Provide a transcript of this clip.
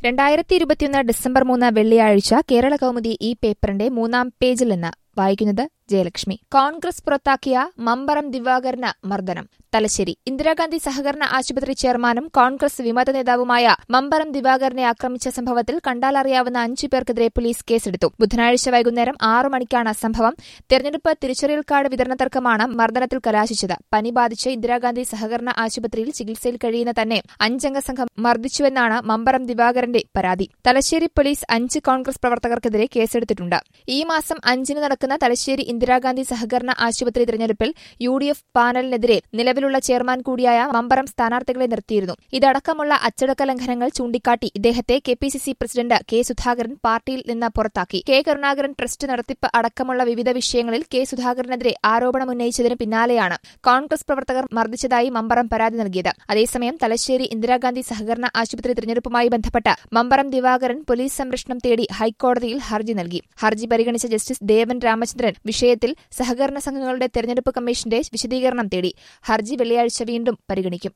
രണ്ടായിരത്തി ഇരുപത്തിയൊന്ന് ഡിസംബർ മൂന്ന് വെള്ളിയാഴ്ച കേരള കൗമുദി ഈ പേപ്പറിന്റെ മൂന്നാം പേജിൽ നിന്ന് വായിക്കുന്നത് ജയലക്ഷ്മി കോൺഗ്രസ് പുറത്താക്കിയ മമ്പറം ദിവാകരന് മർദ്ദനം തലശ്ശേരി ഇന്ദിരാഗാന്ധി സഹകരണ ആശുപത്രി ചെയർമാനും കോൺഗ്രസ് വിമത നേതാവുമായ മമ്പറം ദിവാകരനെ ആക്രമിച്ച സംഭവത്തിൽ കണ്ടാലറിയാവുന്ന അഞ്ചു പേർക്കെതിരെ പോലീസ് കേസെടുത്തു ബുധനാഴ്ച വൈകുന്നേരം ആറു മണിക്കാണ് സംഭവം തെരഞ്ഞെടുപ്പ് തിരിച്ചറിയൽ കാർഡ് വിതരണ തർക്കമാണ് മർദ്ദനത്തിൽ കലാശിച്ചത് പനി ബാധിച്ച് ഇന്ദിരാഗാന്ധി സഹകരണ ആശുപത്രിയിൽ ചികിത്സയിൽ കഴിയുന്ന തന്നെ അഞ്ചംഗ സംഘം മർദ്ദിച്ചുവെന്നാണ് മമ്പറം ദിവാകരന്റെ പരാതി തലശ്ശേരി പോലീസ് അഞ്ച് കോൺഗ്രസ് പ്രവർത്തകർക്കെതിരെ കേസെടുത്തിട്ടുണ്ട് ഈ മാസം അഞ്ചിന് നടക്കുന്ന തലശ്ശേരി ഇന്ദിരാഗാന്ധി സഹകരണ ആശുപത്രി തെരഞ്ഞെടുപ്പിൽ യു ഡി എഫ് പാനലിനെതിരെ നിലവിലുള്ള ചെയർമാൻ കൂടിയായ മമ്പറം സ്ഥാനാർത്ഥികളെ നിർത്തിയിരുന്നു ഇതടക്കമുള്ള അച്ചടക്ക ലംഘനങ്ങൾ ചൂണ്ടിക്കാട്ടി ഇദ്ദേഹത്തെ K P C C president K Sudhakaran പാർട്ടിയിൽ നിന്ന് പുറത്താക്കി കെ കരുണാകരൻ ട്രസ്റ്റ് നടത്തിപ്പ് അടക്കമുള്ള വിവിധ വിഷയങ്ങളിൽ കെ സുധാകരനെതിരെ ആരോപണമുന്നയിച്ചതിന് പിന്നാലെയാണ് കോൺഗ്രസ് പ്രവർത്തകർ മർദ്ദിച്ചതായി മമ്പറം പരാതി നൽകിയത് അതേസമയം തലശ്ശേരി ഇന്ദിരാഗാന്ധി സഹകരണ ആശുപത്രി തെരഞ്ഞെടുപ്പുമായി ബന്ധപ്പെട്ട് മമ്പറം ദിവാകരൻ പോലീസ് സംരക്ഷണം തേടി ഹൈക്കോടതിയിൽ ഹർജി നൽകി ഹർജി പരിഗണിച്ച ജസ്റ്റിസ് ദേവൻ രാമചന്ദ്രൻ വിഷയത്തിൽ സഹകരണ സംഘങ്ങളുടെ തെരഞ്ഞെടുപ്പ് കമ്മീഷന്റെ വിശദീകരണം തേടി ഹർജി വെള്ളിയാഴ്ച വീണ്ടും പരിഗണിക്കും